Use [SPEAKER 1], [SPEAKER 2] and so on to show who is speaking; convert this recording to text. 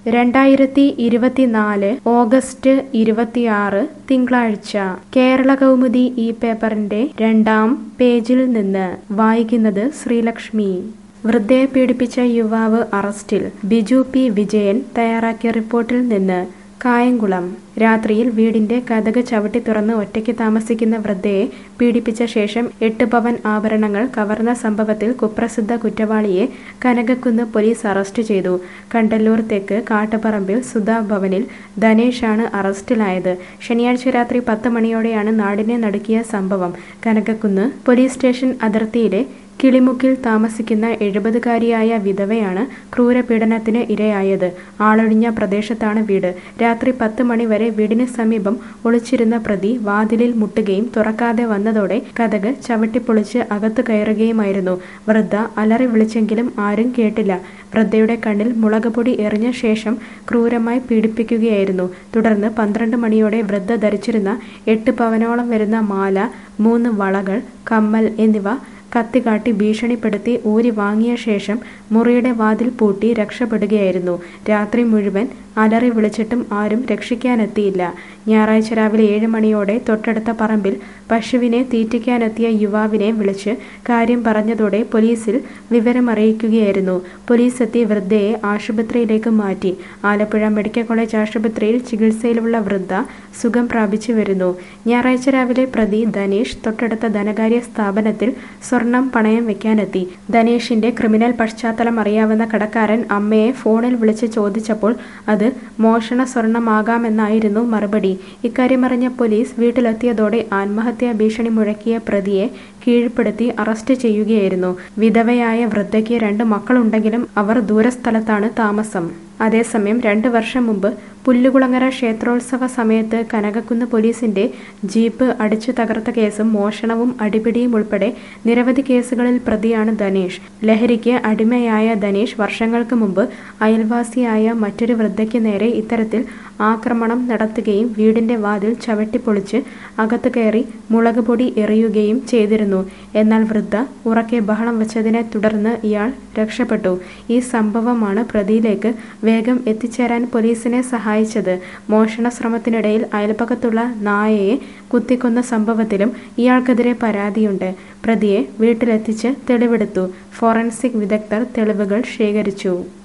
[SPEAKER 1] രണ്ടായിരത്തി ഇരുപത്തിനാല് ഓഗസ്റ്റ് ഇരുപത്തിയാറ് തിങ്കളാഴ്ച കേരള കൗമുദി ഈ പേപ്പറിന്റെ രണ്ടാം പേജിൽ നിന്ന് വായിക്കുന്നത് ശ്രീലക്ഷ്മി വൃദ്ധയെ പീഡിപ്പിച്ച യുവാവ് അറസ്റ്റിൽ ബിജു പി വിജയൻ തയ്യാറാക്കിയ റിപ്പോർട്ടിൽ നിന്ന് കായംകുളം രാത്രിയിൽ വീടിന്റെ കതക് ചവിട്ടി തുറന്ന് ഒറ്റയ്ക്ക് താമസിക്കുന്ന വൃദ്ധയെ പീഡിപ്പിച്ച ശേഷം എട്ട് പവൻ ആഭരണങ്ങൾ കവർന്ന സംഭവത്തിൽ കുപ്രസിദ്ധ കുറ്റവാളിയെ കനകക്കുന്ന് പോലീസ് അറസ്റ്റ് ചെയ്തു കണ്ടല്ലൂർ തെക്ക് കാട്ടുപറമ്പിൽ സുധാ ഭവനിൽ ധനേഷാണ് അറസ്റ്റിലായത് ശനിയാഴ്ച രാത്രി പത്ത് മണിയോടെയാണ് നാടിനെ നടുക്കിയ സംഭവം കനകക്കുന്ന് പോലീസ് സ്റ്റേഷൻ അതിർത്തിയിലെ കിളിമുക്കിൽ താമസിക്കുന്ന എഴുപതുകാരിയായ വിധവയാണ് ക്രൂരപീഡനത്തിന് ഇരയായത് ആളൊഴിഞ്ഞ പ്രദേശത്താണ് വീട് രാത്രി പത്ത് മണിവരെ വീടിന് സമീപം ഒളിച്ചിരുന്ന പ്രതി വാതിലിൽ മുട്ടുകയും തുറക്കാതെ വന്നതോടെ കഥക് ചവിട്ടിപ്പൊളിച്ച് അകത്തു കയറുകയുമായിരുന്നു വൃദ്ധ അലറി വിളിച്ചെങ്കിലും ആരും കേട്ടില്ല വൃദ്ധയുടെ കണ്ണിൽ മുളകുപൊടി എറിഞ്ഞ ശേഷം ക്രൂരമായി പീഡിപ്പിക്കുകയായിരുന്നു തുടർന്ന് പന്ത്രണ്ട് മണിയോടെ വൃദ്ധ ധരിച്ചിരുന്ന എട്ട് പവനോളം വരുന്ന മാല മൂന്ന് വളകൾ കമ്മൽ എന്നിവ കത്തികാട്ടി ഭീഷണിപ്പെടുത്തി ഊരി വാങ്ങിയ ശേഷം മുറിയുടെ വാതിൽ പൂട്ടി രക്ഷപ്പെടുകയായിരുന്നു രാത്രി മുഴുവൻ അലറി വിളിച്ചിട്ടും ആരും രക്ഷിക്കാനെത്തിയില്ല ഞായറാഴ്ച രാവിലെ ഏഴ് മണിയോടെ തൊട്ടടുത്ത പറമ്പിൽ പശുവിനെ തീറ്റിക്കാനെത്തിയ യുവാവിനെ വിളിച്ച് കാര്യം പറഞ്ഞതോടെ പോലീസിൽ വിവരമറിയിക്കുകയായിരുന്നു പോലീസ് എത്തി വൃദ്ധയെ ആശുപത്രിയിലേക്ക് മാറ്റി ആലപ്പുഴ മെഡിക്കൽ കോളേജ് ആശുപത്രിയിൽ ചികിത്സയിലുള്ള വൃദ്ധ സുഖം പ്രാപിച്ചു വരുന്നു ഞായറാഴ്ച രാവിലെ പ്രതി ധനേഷ് തൊട്ടടുത്ത ധനകാര്യ സ്ഥാപനത്തിൽ സ്വർണം പണയം വെക്കാനെത്തി ധനേഷിന്റെ ക്രിമിനൽ പശ്ചാത്തലം അറിയാവുന്ന കടക്കാരൻ അമ്മയെ ഫോണിൽ വിളിച്ച് ചോദിച്ചപ്പോൾ അത് മോഷണ സ്വർണമാകാമെന്നായിരുന്നു മറുപടി ഇക്കാര്യമറിഞ്ഞ പോലീസ് വീട്ടിലെത്തിയതോടെ ആത്മഹത്യാ ഭീഷണി മുഴക്കിയ പ്രതിയെ കീഴ്പ്പെടുത്തി അറസ്റ്റ് ചെയ്യുകയായിരുന്നു വിധവയായ വൃദ്ധയ്ക്ക് രണ്ട് മക്കളുണ്ടെങ്കിലും അവർ ദൂരസ്ഥലത്താണ് താമസം അതേസമയം രണ്ട് വർഷം മുമ്പ് പുല്ലുകുളങ്ങര ക്ഷേത്രോത്സവ സമയത്ത് കനകക്കുന്ന് പോലീസിന്റെ ജീപ്പ് അടിച്ചു തകർത്ത കേസും മോഷണവും അടിപിടിയും ഉൾപ്പെടെ നിരവധി കേസുകളിൽ പ്രതിയാണ് ധനേഷ് ലഹരിക്ക് അടിമയായ ധനേഷ് വർഷങ്ങൾക്ക് മുമ്പ് അയൽവാസിയായ മറ്റൊരു വൃദ്ധയ്ക്ക് നേരെ ഇത്തരത്തിൽ ആക്രമണം നടത്തുകയും വീടിന്റെ വാതിൽ ചവിട്ടിപ്പൊളിച്ച് അകത്തു കയറി മുളക് പൊടി എറിയുകയും ചെയ്തിരുന്നു എന്നാൽ വൃദ്ധ ഉറക്കെ ബഹളം വെച്ചതിനെ തുടർന്ന് ഇയാൾ രക്ഷപ്പെട്ടു ഈ സംഭവമാണ് പ്രതിയിലേക്ക് വേഗം എത്തിച്ചേരാൻ പോലീസിനെ സഹായിച്ചത് മോഷണ ശ്രമത്തിനിടയിൽ അയൽപക്കത്തുള്ള നായയെ കുത്തിക്കൊന്ന സംഭവത്തിലും ഇയാൾക്കെതിരെ പരാതിയുണ്ട് പ്രതിയെ വീട്ടിലെത്തിച്ച് തെളിവെടുത്തു ഫോറൻസിക് വിദഗ്ധർ തെളിവുകൾ ശേഖരിച്ചു